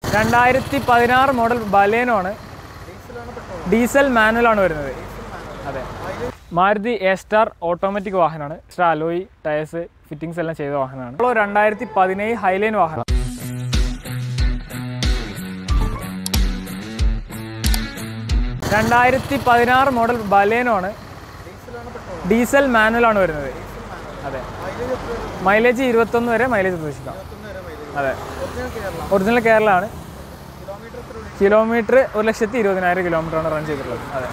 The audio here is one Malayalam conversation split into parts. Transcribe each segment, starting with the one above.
രണ്ടായിരത്തി പതിനാറ് മോഡൽ ബലേനോ ആണ് ഡീസൽ മാനുവൽ ആണ് വരുന്നത് അതെ മാരുതി എ സ്റ്റാർ ഓട്ടോമാറ്റിക് വാഹനമാണ് എക്സ്ട്രാ അലോയി ടയേഴ്സ് ഫിറ്റിംഗ്സ് എല്ലാം ചെയ്ത വാഹനമാണ് ഇപ്പോൾ രണ്ടായിരത്തി പതിനേഴ് ഹൈലൈൻ വാഹനം രണ്ടായിരത്തി പതിനാറ് മോഡൽ ബലേനോ ആണ് ഡീസൽ മാനുവൽ ആണ് വരുന്നത് അതെ മൈലേജ് ഇരുപത്തൊന്ന് വരെ മൈലേജ് പ്രതീക്ഷിക്കാം അതെ ഒറിജിനൽ കേരള ആണ് കിലോമീറ്റർ ഒരു ലക്ഷത്തി ഇരുപതിനായിരം കിലോമീറ്റർ ആണ് റൺ ചെയ്തിട്ടുള്ളത് അതെ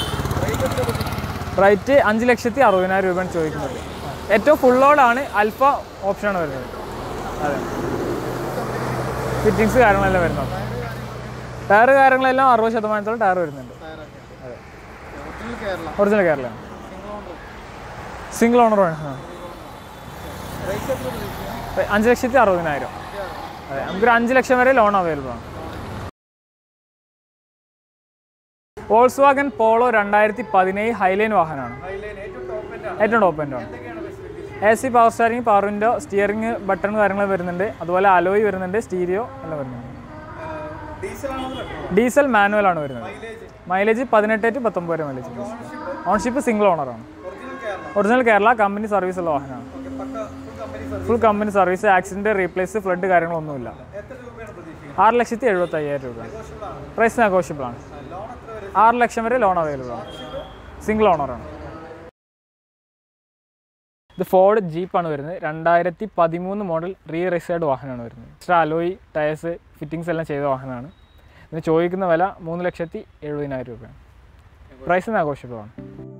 റേറ്റ് അഞ്ച് ലക്ഷത്തി അറുപതിനായിരം രൂപയാണ് ചോദിക്കുന്നത് ഏറ്റവും ഫുൾ ലോഡാണ് അൽഫ ഓപ്ഷനാണ് വരുന്നത് അതെ ഫിറ്റിങ്സ് കാര്യങ്ങളെല്ലാം വരുന്നത് ടയർ കാര്യങ്ങളെല്ലാം അറുപത് ശതമാനത്തോളം ടയർ വരുന്നുണ്ട് ഒറിജിനൽ കേരളമാണ് സിംഗിൾ ഓണറാണ് ആ അഞ്ച് ലക്ഷത്തി അറുപതിനായിരം അതെ നമുക്കൊരു അഞ്ച് ലക്ഷം വരെ ലോൺ അവൈലബിൾ ആണ് വോൾസ് വാഗൻ പോളോ രണ്ടായിരത്തി പതിനേഴ് ഹൈലൈൻ വാഹനമാണ് ഏറ്റവും ടോപ്പ് എൻ്റെ ആണ് A C power steering power window steering button കാര്യങ്ങൾ വരുന്നുണ്ട് അതുപോലെ അലോയ് വരുന്നുണ്ട് സ്റ്റീരിയോ എല്ലാം വരുന്നുണ്ട് ഡീസൽ മാനുവൽ ആണ് വരുന്നത് മൈലേജ് പതിനെട്ട് ടു പത്തൊമ്പത് വരെ മൈലേജ് ഓൺഷിപ്പ് സിംഗിൾ ഓണറാണ് ഒറിജിനൽ കേരള കമ്പനി സർവീസ് ഉള്ള വാഹനമാണ് full company service accident replace flood കാര്യങ്ങളൊന്നുമില്ല ആറ് ലക്ഷത്തി എഴുപത്തി അയ്യായിരം രൂപ പ്രൈസ് നെഗോഷ്യബിൾ ആണ് ആറ് ലക്ഷം വരെ ലോൺ അവൈലബിൾ ആണ് സിംഗിൾ ഓണറാണ് ഇത് ഫോർഡ് ജീപ്പാണ് വരുന്നത് രണ്ടായിരത്തി പതിമൂന്ന് മോഡൽ റീ റെസൈഡ് വാഹനമാണ് വരുന്നത് എക്സ്ട്രാ അലോയി ടയേഴ്സ് ഫിറ്റിങ്സ് എല്ലാം ചെയ്ത വാഹനമാണ് ഇതിന് ചോദിക്കുന്ന വില മൂന്ന് ലക്ഷത്തി എഴുപതിനായിരം രൂപയാണ് പ്രൈസ് നെഗോഷ്യബിൾ ആണ്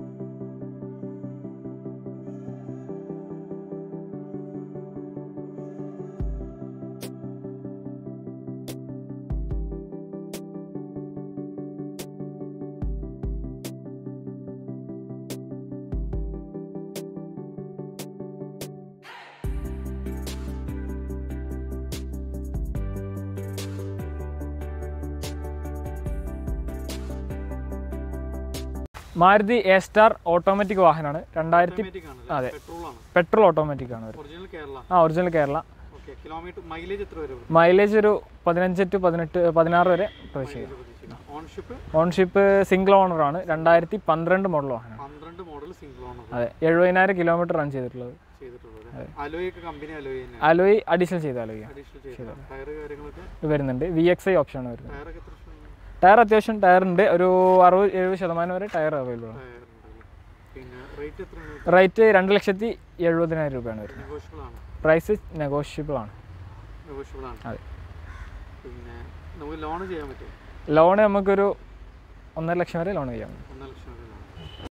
മാരുതി എ സ്റ്റാർ ഓട്ടോമാറ്റിക് വാഹനമാണ് രണ്ടായിരത്തി അതെ പെട്രോൾ ഓട്ടോമാറ്റിക് ആണ് വരുന്നത് ഒറിജിനൽ കേരള ആ original Kerala okay kilometre mileage എത്ര വരും മൈലേജ് ഒരു പതിനഞ്ച് ടു പതിനെട്ട് പതിനാറ് വരെ പ്രതീക്ഷിക്കാം ഓൺഷിപ്പ് ഓൺഷിപ്പ് സിംഗിൾ ഓണറാണ് രണ്ടായിരത്തി പന്ത്രണ്ട് മോഡൽ വാഹനമാണ് പന്ത്രണ്ട് മോഡൽ സിംഗിൾ ഓണർ അതെ എഴുപതിനായിരം കിലോമീറ്റർ റൺ ചെയ്തിട്ടുള്ളത് ചെയ്തിട്ടുള്ളത് അലോയ് ഒക്കെ കമ്പനി അലോയ് തന്നെ അലോയ് അഡീഷണൽ ചെയ്ത അലോയ് അഡീഷണൽ ചെയ്ത ടയർ കാര്യങ്ങളൊക്കെ വരുന്നുണ്ട് വി എക്സ് ഐ ഓപ്ഷനാണ് വരുന്നത് ടയറൊക്കെ എത്ര ഇഷ്ടമാണ്? ടയർ അത്യാവശ്യം ടയർ ഉണ്ട് ഒരു അറുപത് എഴുപത് ശതമാനം വരെ ടയർ അവൈലബിൾ ആണ് ടയർ ഉണ്ടല്ലേ പിന്നെ റേറ്റ് എത്ര റേറ്റ് രണ്ട് ലക്ഷത്തി എഴുപതിനായിരം രൂപയാണ് വരുന്നത് നെഗോഷ്യബിൾ ആണ് പ്രൈസ് നെഗോഷ്യബിൾ ആണ് നെഗോഷ്യബിൾ ആണ് അതെ പിന്നെ നമുക്ക് ലോൺ ചെയ്യാൻ പറ്റും ലോണ് നമുക്കൊരു ഒന്നര ലക്ഷം വരെ ലോൺ ചെയ്യാം ഒന്നര ലക്ഷം വരെ ലോൺ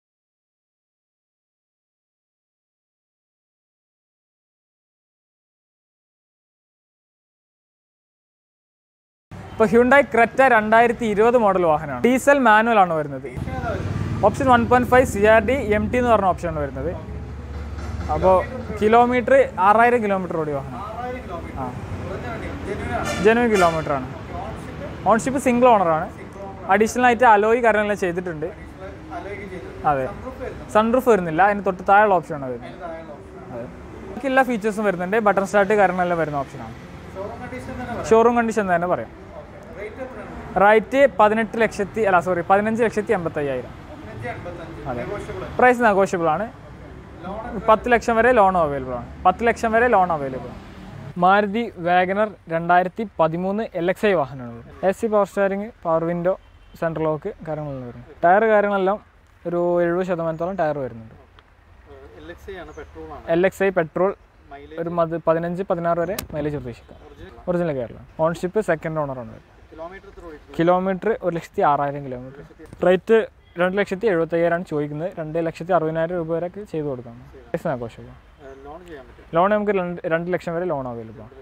ഇപ്പോൾ ഹ്യുണ്ടായി ക്രെറ്റ രണ്ടായിരത്തി ഇരുപത് മോഡൽ വാഹനമാണ് ഡീസൽ മാനുവൽ ആണ് വരുന്നത് option one point five C R D M T എന്ന് പറഞ്ഞ ഓപ്ഷനാണ് വരുന്നത് അപ്പോൾ കിലോമീറ്റർ ആറായിരം കിലോമീറ്റർ ഓടി വാഹനം ആ ജനുവൻ കിലോമീറ്റർ ആണ് ഓൺഷിപ്പ് സിംഗിൾ ഓണറാണ് അഡീഷണൽ ആയിട്ട് അലോയി കാര്യങ്ങളെല്ലാം ചെയ്തിട്ടുണ്ട് അതെ സൺറൂഫ് വരുന്നില്ല അതിന് തൊട്ട് താഴെയുള്ള ഓപ്ഷനാണ് വരുന്നത് അതെ ബാക്കി എല്ലാ ഫീച്ചേഴ്സും വരുന്നുണ്ട് ബട്ടൺ സ്റ്റാർട്ട് കാര്യങ്ങളെല്ലാം വരുന്ന ഓപ്ഷനാണ് ഷോറൂം കണ്ടീഷൻ തന്നെ പറയാം റേറ്റ് പതിനെട്ട് ലക്ഷത്തി അല്ല സോറി പതിനഞ്ച് ലക്ഷത്തി എൺപത്തി അയ്യായിരം അതെ പ്രൈസ് നെഗോഷ്യബിൾ ആണ് പത്ത് ലക്ഷം വരെ ലോൺ അവൈലബിൾ ആണ് പത്ത് ലക്ഷം വരെ ലോൺ അവൈലബിൾ ആണ് മാരുതി വാഗനർ രണ്ടായിരത്തി പതിമൂന്ന് എൽ എക്സ് ഐ വാഹനമാണ് A C power steering power window central lock കാര്യങ്ങളെല്ലാം വരുന്നു ടയർ കാര്യങ്ങളെല്ലാം ഒരു എഴുപത് ശതമാനത്തോളം ടയർ വരുന്നുണ്ട് എൽ എക്സ് ഐ ആണ് പെട്രോൾ ആണ് L X I petrol mileage ഒരു മത് പതിനഞ്ച് പതിനാറ് വരെ മൈലേജ് പ്രതീക്ഷിക്കാം ഒറിജിനൽ കേരള ഓൺഷിപ്പ് സെക്കൻഡ് ഓണറാണ് വരുന്നത് കിലോമീറ്റർ എത്ര ഓടിയിട്ടുണ്ട് കിലോമീറ്റർ ഒരു ലക്ഷത്തി ആറായിരം കിലോമീറ്റർ റേറ്റ് രണ്ട് ലക്ഷത്തി എഴുപത്തയ്യായിരമാണ് ചോദിക്കുന്നത് രണ്ട് ലക്ഷത്തി അറുപതിനായിരം രൂപ വരെ ചെയ്ത് കൊടുക്കാം പൈസ ആഘോഷിക്കാം ലോൺ ചെയ്യാൻ പറ്റും ലോൺ നമുക്ക് രണ്ട് രണ്ട് ലക്ഷം വരെ ലോൺ അവൈലബിൾ ആണ്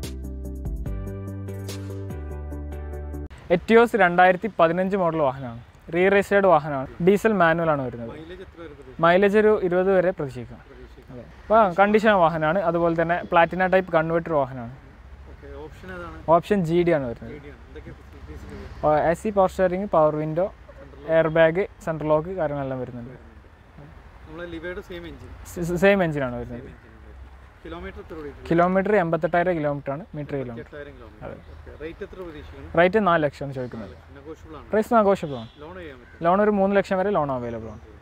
എറ്റിയോസ് രണ്ടായിരത്തി പതിനഞ്ച് മോഡൽ വാഹനമാണ് റീ രജിസ്റ്റേർഡ് വാഹനമാണ് ഡീസൽ മാനുവൽ ആണ് വരുന്നത് മൈലേജ് എത്ര വരെ പ്രതീക്ഷ മൈലേജ് ഒരു ഇരുപത് വരെ പ്രതീക്ഷിക്കാം പ്രതീക്ഷിക്കാം അതെ അപ്പോൾ കണ്ടീഷൻ വാഹനമാണ് അതുപോലെ തന്നെ പ്ലാറ്റിന ടൈപ്പ് കൺവേർട്ടർ വാഹനമാണ് ഓക്കെ ഓപ്ഷൻ ഏതാണ് ഓപ്ഷൻ ജി ഡി ആണ് വരുന്നത് മീഡിയം എന്തൊക്കെ facilities A C power steering power window air bag central lock കാര്യങ്ങളെല്ലാം വരുന്നുണ്ട് നമ്മളെ ലിവയുടെ സെയിം എഞ്ചിൻ സെയിം എഞ്ചിനാണ് വരുന്നത് കിലോമീറ്റർ എത്ര ഓടിയിട്ടുണ്ട് കിലോമീറ്റർ എൺപത്തെട്ടായിരം കിലോമീറ്റർ ആണ് മീറ്റർ കിലോമീറ്റർ എട്ടായിരം കിലോമീറ്റർ ഓക്കെ റേറ്റ് എത്ര പ്രതീക്ഷിക്കണം റേറ്റ് നാല് ലക്ഷമാണ് ചോദിക്കുന്നത് നെഗോഷ്യബിൾ ആണ് പ്രൈസ് ആഘോഷബിൾ ആണ് ലോൺ ചെയ്യാൻ പറ്റും ലോൺ ഒരു മൂന്ന് ലക്ഷം വരെ ലോൺ അവൈലബിൾ ആണ്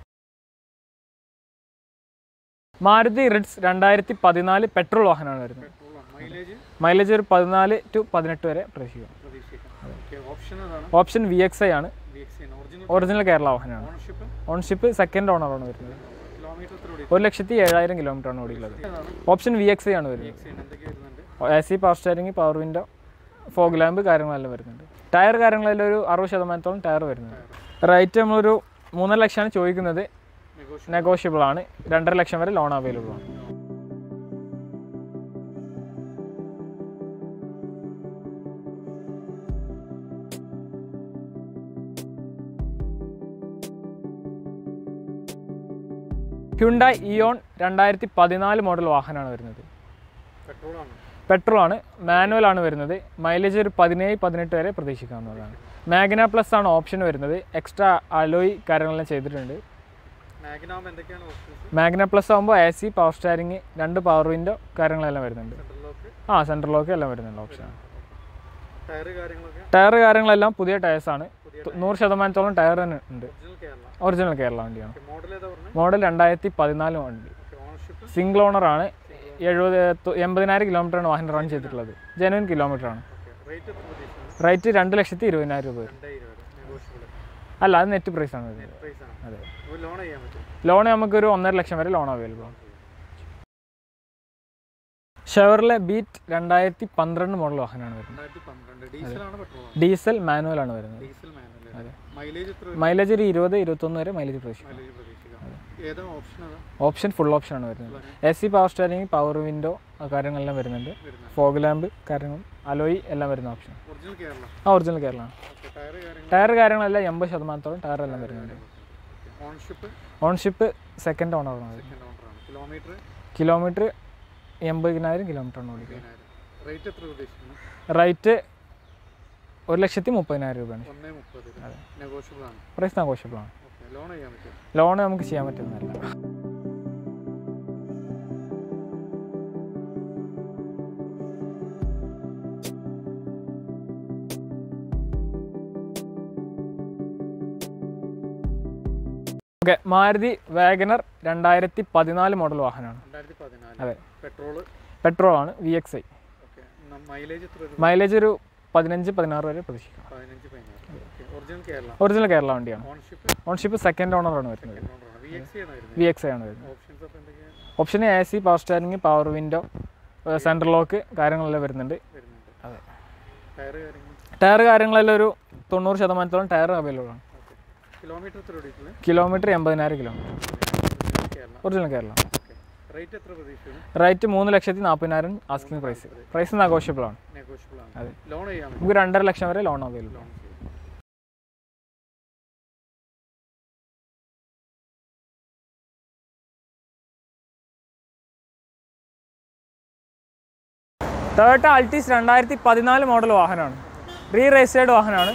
മാരുതി റിഡ്സ് രണ്ടായിരത്തി പതിനാല് പെട്രോൾ വാഹനമാണ് വരുന്നത് പെട്രോൾ ആണ് മൈലേജ് മൈലേജ് ഒരു പതിനാല് ടു പതിനെട്ട് വരെ പ്രതീക്ഷിക്കാം പ്രതീക്ഷിക്കാം ഓക്കെ ഓപ്ഷൻ ഏതാണ് ഓപ്ഷൻ വി എക്സ് ഐ ആണ് V X original original Kerala വാഹനമാണ് ഓണർഷിപ്പ് ഓൺഷിപ്പ് സെക്കൻഡ് ഓണറാണ് വരുന്നത് കിലോമീറ്റർ എത്ര ഓടി ഒരു ലക്ഷത്തി ഏഴായിരം കിലോമീറ്റർ ആണ് ഓടിയുള്ളത് ഏതാണ് ഓപ്ഷൻ വി എക്സ് ഐ ആണ് വരുന്നത് എക്സ് എന്തൊക്കെ വരുന്നുണ്ട് A C power steering power window fog lamp കാര്യങ്ങളെല്ലാം വരുന്നുണ്ട് ടയർ കാര്യങ്ങളെല്ലാം ഒരു അറുപത് ശതമാനത്തോളം ടയർ വരുന്നുണ്ട് റേറ്റ് നമ്മളൊരു മൂന്നര ലക്ഷമാണ് ചോദിക്കുന്നത് നെഗോഷ്യബിൾ നെഗോഷ്യബിൾ ആണ് രണ്ടര ലക്ഷം വരെ ലോൺ അവൈലബിൾ ആണ് ഹ്യുണ്ടായി ഇയോൺ രണ്ടായിരത്തി പതിനാല് മോഡൽ വാഹനമാണ് വരുന്നത് പെട്രോൾ ആണ് പെട്രോൾ ആണ് മാനുവൽ ആണ് വരുന്നത് മൈലേജ് ഒരു പതിനേഴ് പതിനെട്ട് വരെ പ്രതീക്ഷിക്കാവുന്നതാണ് മാഗ്ന പ്ലസ് ആണ് ഓപ്ഷൻ വരുന്നത് എക്സ്ട്രാ അലോയ് കാര്യങ്ങളെല്ലാം ചെയ്തിട്ടുണ്ട് മാഗ്നാം എന്തൊക്കെയാണ് ഓപ്ഷൻസ് മാഗ്ന പ്ലസ് ആകുമ്പോൾ എ സി പവർ സ്റ്റാരിങ് രണ്ട് പവർ വിൻഡോ കാര്യങ്ങളെല്ലാം വരുന്നുണ്ട് സെൻട്രൽ ലോക്ക് ആ സെൻട്രൽ ലോക്ക് എല്ലാം വരുന്നുണ്ട് ഓപ്ഷൻ ടയർ കാര്യങ്ങളൊക്കെ ടയർ കാര്യങ്ങളെല്ലാം പുതിയ ടയേഴ്സാണ് നൂറ് ശതമാനത്തോളം ടയർ തന്നെ ഉണ്ട് ഒറിജിനൽ കേരള ഒറിജിനൽ കേരള വണ്ടിയാണ് മോഡൽ ഏതാ പറഞ്ഞത് മോഡൽ രണ്ടായിരത്തി പതിനാല് വണ്ടി ഓണർഷിപ്പ് സിംഗിൾ ഓണർ ആണ് എഴുപത് തൊ- എൺപതിനായിരം കിലോമീറ്ററാണ് വാഹനം റൺ ചെയ്തിട്ടുള്ളത് ജെനുവൻ കിലോമീറ്റർ ആണ് ഓക്കെ റേറ്റ് എത്ര പ്രതീക്ഷിക്കുന്നത് റേറ്റ് രണ്ട് ലക്ഷത്തി ഇരുപതിനായിരം രൂപ വരും രണ്ടായിരം വരെ നെഗോഷ്യബിൾ അല്ല അത് നെറ്റ് പ്രൈസ് ആണ് വരുന്നത് പ്രൈസ് ആണ് അതെ അപ്പോൾ ലോൺ ചെയ്യാൻ പറ്റും ലോൺ നമുക്കൊരു ഒന്നര ലക്ഷം വരെ ലോൺ അവൈലബിൾ ആണ് ഷെവർലെ ബീറ്റ് രണ്ടായിരത്തി പന്ത്രണ്ട് മോഡൽ വാഹനമാണ് വരുന്നത് രണ്ടായിരത്തി പന്ത്രണ്ട് ഡീസലാണ് പെട്രോൾ ആണ് ഡീസൽ മാനുവൽ ആണ് വരുന്നത് ഡീസൽ മാനുവൽ മൈലേജ് എത്ര മൈലേജ് ഒരു ഇരുപത് ഇരുപത്തൊന്ന് വരെ മൈലേജ് പ്രതീക്ഷിക്കും മൈലേജ് പ്രതീക്ഷിക്കാം ഏതാ ഓപ്ഷൻ ഏതാ ഓപ്ഷൻ ഫുൾ ഓപ്ഷൻ ആണ് വരുന്നത് A C power steering power window കാര്യങ്ങളെല്ലാം വരുന്നുണ്ട് വരുന്നത് ഫോഗ് ലാമ്പ് കാര്യങ്ങൾ അലോയി എല്ലാം വരുന്ന ഓപ്ഷൻ ഒറിജിനൽ കേരള ആ ഒറിജിനൽ കേരള ഓക്കെ ടയർ കാര്യങ്ങൾ ടയർ കാര്യങ്ങളെല്ലാം എൺപത് ശതമാനത്തോളം ടയർ എല്ലാം വരുന്നുണ്ട് ഓൺഷിപ്പ് ഓൺഷിപ്പ് സെക്കൻഡ് ഓണറാണ് സെക്കൻഡ് ഓണറാണ് കിലോമീറ്റർ കിലോമീറ്റർ എൺപതിനായിരം കിലോമീറ്റർ ആണ് ഓടിക്കുന്നത് റേറ്റ് എത്ര ഉദ്ദേശിക്കുന്നു റേറ്റ് ഒരു ലക്ഷത്തി മുപ്പതിനായിരം രൂപയാണ് ഒന്നേ മുപ്പത് നെഗോഷ്യബിൾ ആണ് പ്രൈസ് ആഘോഷബിൾ ആണ് ഓക്കെ ലോൺ ചെയ്യാൻ പറ്റും ലോൺ നമുക്ക് ചെയ്യാൻ പറ്റുന്നതല്ല ഓക്കെ മാരുതി വാഗനർ രണ്ടായിരത്തി പതിനാല് മോഡൽ വാഹനമാണ് രണ്ടായിരത്തി പതിനാല് അതെ പെട്രോള് പെട്രോൾ ആണ് V X I okay mileage എത്ര വരും മൈലേജ് ഒരു പതിനഞ്ച് പതിനാറ് വരെ പ്രതീക്ഷിക്കാം പതിനഞ്ച് പതിനാറ് okay original Kerala original Kerala വണ്ടിയാണ് ഓൺഷിപ്പ് ഓൺഷിപ്പ് സെക്കൻഡ് ഓണറാണ് വരുന്നത് ഓണറാണ് വി എക്സ് ആണ് വരുന്നത് വി എക്സ് ഐ ആണ് വരുന്നത് ഓപ്ഷൻസ് അപ്പോൾ എന്തൊക്കെയാണ് option A C power steering power window central lock കാര്യങ്ങളെല്ലാം വരുന്നുണ്ട് വരുന്നുണ്ട് അതെ ടയർ കാര്യങ്ങൾ ടയർ കാര്യങ്ങളെല്ലാം ഒരു തൊണ്ണൂറ് ശതമാനത്തോളം ടയർ അവൈലബിൾ ആണ് ഓക്കെ കിലോമീറ്റർ എത്ര ഓടിയിട്ടുള്ളത് കിലോമീറ്റർ എൺപതിനായിരം kilometre Kerala original Kerala okay rate എത്ര പ്രതീക്ഷിക്കുന്നു റേറ്റ് മൂന്ന് ലക്ഷത്തി നാൽപ്പതിനായിരം ആസ്കിംഗ് പ്രൈസ് പ്രൈസ് നെഗോഷ്യബിൾ ആണ് നെഗോഷ്യബിൾ ആണ് അതെ. ലോൺ ചെയ്യാൻ പറ്റും നമുക്ക് രണ്ടര ലക്ഷം വരെ ലോൺ അവൈലബിൾ ആണ് ലോൺ ചെയ്യാം ടൊയോട്ട അൾട്ടീസ് രണ്ടായിരത്തി പതിനാല് മോഡൽ വാഹനമാണ് റീ രജിസ്റ്റേർഡ് വാഹനമാണ്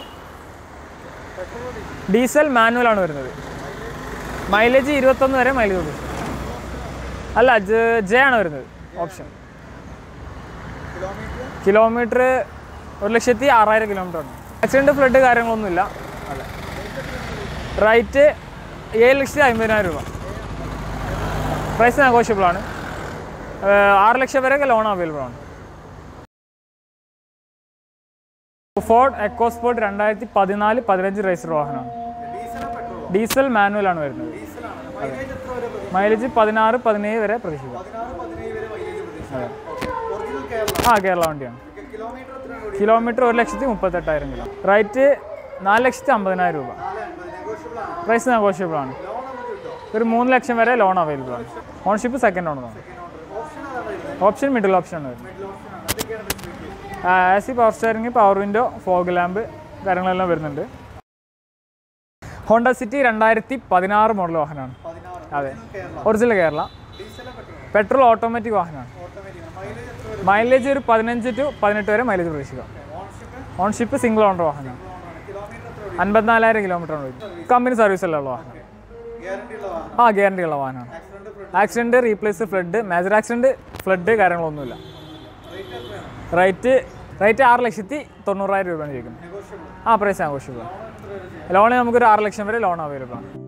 ഡീസൽ മാനുവൽ ആണ് വരുന്നത് മൈലേജ് ഇരുപത്തൊന്ന് വരെ മൈലേജ് കൊടുക്കും അല്ല ജെ ആണ് വരുന്നത് ഓപ്ഷൻ കിലോമീറ്റർ കിലോമീറ്റർ ഒരു ലക്ഷത്തി ആറായിരം കിലോമീറ്റർ ആണ് ആക്സിഡൻറ്റ് ഫ്ലഡ് കാര്യങ്ങളൊന്നുമില്ല അല്ല റേറ്റ് ഏഴ് ലക്ഷത്തി അമ്പതിനായിരം രൂപ പ്രൈസ് നെഗോഷ്യബിൾ ആണ് ഏഹ് ആറ് ലക്ഷം വരെയൊക്കെ ലോൺ അവൈലബിൾ ആണ് ഫോർഡ് എക്കോസ്പോർട്ട് രണ്ടായിരത്തി പതിനാല് പതിനഞ്ച് രജിസ്റ്റർ വാഹനമാണ് ഡീസലോ പെട്രോളോ ഡീസൽ മാനുവൽ ആണ് വരുന്നത് ഡീസലാണ് മൈലേജ് എത്ര വരെ പ്രതീക്ഷിക്കുന്നു മൈലേജ് പതിനാറ് പതിനേഴ് വരെ പ്രതീക്ഷിക്കാം പതിനാറ് പതിനേഴ് വരെ മൈലേജ് പ്രതീക്ഷിക്കുന്നു ഒറിജിനൽ കേരള ആ കേരള വണ്ടിയാണ് കിലോമീറ്റർ എത്രയാണ് കിലോമീറ്റർ ഒരു ലക്ഷത്തി മുപ്പത്തെട്ടായിരം കിലോ റേറ്റ് നാല് ലക്ഷത്തി അമ്പതിനായിരം രൂപ നാല് അൻപത് നെഗോഷ്യബിൾ ആണ് പ്രൈസ് നെഗോഷ്യബിൾ ആണ് ലോൺ നമുക്ക് കിട്ടുമോ ഒരു മൂന്ന് ലക്ഷം വരെ ലോൺ അവൈലബിൾ ആണ് ഓൺഷിപ്പ് സെക്കൻഡ് ഓണറാണ് ഓപ്ഷൻ അതാണ് വരുന്നത് ഓപ്ഷൻ മിഡിൽ ഓപ്ഷൻ ആണ് വരുന്നത് മിഡിൽ ഓപ്ഷൻ ആണ് എന്തൊക്കെയാണ് facilities A C power steering power window fog lamp കാര്യങ്ങളെല്ലാം വരുന്നുണ്ട് ഹോണ്ട സിറ്റി രണ്ടായിരത്തി പതിനാറ് മോഡൽ വാഹനമാണ് പതിനാറ് അതെ കേരള ഒറിജിനൽ കേരള ഡീസലോ പെട്രോൾ പെട്രോൾ ഓട്ടോമാറ്റിക് വാഹനമാണ് ഓട്ടോമാറ്റിക് മൈലേജ് എത്ര വരും മൈലേജ് ഒരു പതിനഞ്ച് ടു പതിനെട്ട് വരെ മൈലേജ് പ്രതീക്ഷിക്കാം ഓൺഷിപ്പ് ഓൺഷിപ്പ് സിംഗിൾ ഓണർ വാഹനമാണ് കിലോമീറ്റർ എത്ര വരും അൻപത്തിനാലായിരം കിലോമീറ്റർ ആണ് വരും കമ്പനി സർവീസ് ഉള്ള വാഹനം ഗ്യാരണ്ടി ഉള്ള വാഹനം ആ ഗ്യാരണ്ടി ഉള്ള വാഹനമാണ് accident front accident replace flood major accident flood കാര്യങ്ങളൊന്നുമില്ല റേറ്റ് എത്രയാണ് റേറ്റ് റേറ്റ് ആറ് ലക്ഷത്തി തൊണ്ണൂറായിരം രൂപയാണ് ചോദിക്കുന്നത് നെഗോഷ്യബിൾ ആ പ്രൈസ് ആഘോഷിക്കുക എത്ര വരെ ചെയ്യാം ലോണ് നമുക്കൊരു ആറ് ലക്ഷം വരെ ലോൺ അവൈലബിൾ ആണ്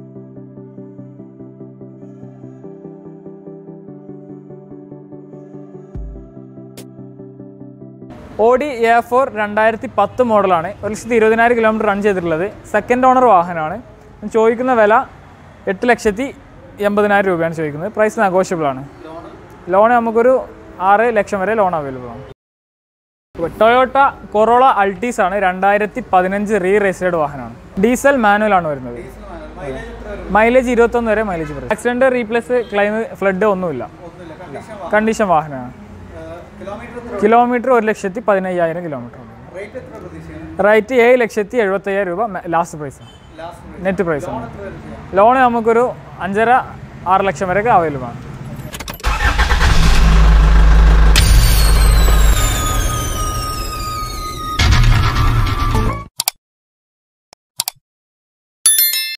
ഓഡി എ ഫോർ രണ്ടായിരത്തി പത്ത് മോഡലാണ് ഒരു ലക്ഷത്തി ഇരുപതിനായിരം കിലോമീറ്റർ റൺ ചെയ്തിട്ടുള്ളത് സെക്കൻഡ് ഓണർ വാഹനമാണ് ഞാൻ ചോദിക്കുന്ന വില എട്ട് ലക്ഷത്തി എൺപതിനായിരം രൂപയാണ് ചോദിക്കുന്നത് പ്രൈസ് നെഗോഷ്യബിൾ ആണ് ലോണ് ലോൺ നമുക്കൊരു ആറ് ലക്ഷം വരെ ലോൺ അവൈലബിൾ ആണ് ടൊയോട്ട കൊറോള അൾട്ടീസ് ആണ് രണ്ടായിരത്തി പതിനഞ്ച് റീ രജിസ്റ്റേർഡ് വാഹനമാണ് ഡീസൽ മാനുവൽ ആണ് വരുന്നത് ഡീസൽ മൈലേജ് എത്ര വരും മൈലേജ് ഇരുപത്തൊന്ന് വരെ മൈലേജ് പറയും ആക്സിഡന്റ് റീപ്ലേസ് ക്ലൈം ഫ്ലഡ് ഒന്നുമില്ല ഒന്നുമില്ല കണ്ടീഷൻ കണ്ടീഷൻ വാഹനമാണ് കിലോമീറ്റർ എത്ര കിലോമീറ്റർ ഒരു ലക്ഷത്തി പതിനയ്യായിരം കിലോമീറ്റർ റേറ്റ് എത്ര പ്രതീക്ഷിക്കുന്നത് റേറ്റ് ഏഴ് ലക്ഷത്തി എഴുപത്തയ്യായിരം രൂപ last price last net price ആണ് എത്ര വരെ ചെയ്യാം ലോൺ നമുക്കൊരു അഞ്ചര ആറ് ലക്ഷം വരെയൊക്കെ അവൈലബിൾ ആണ്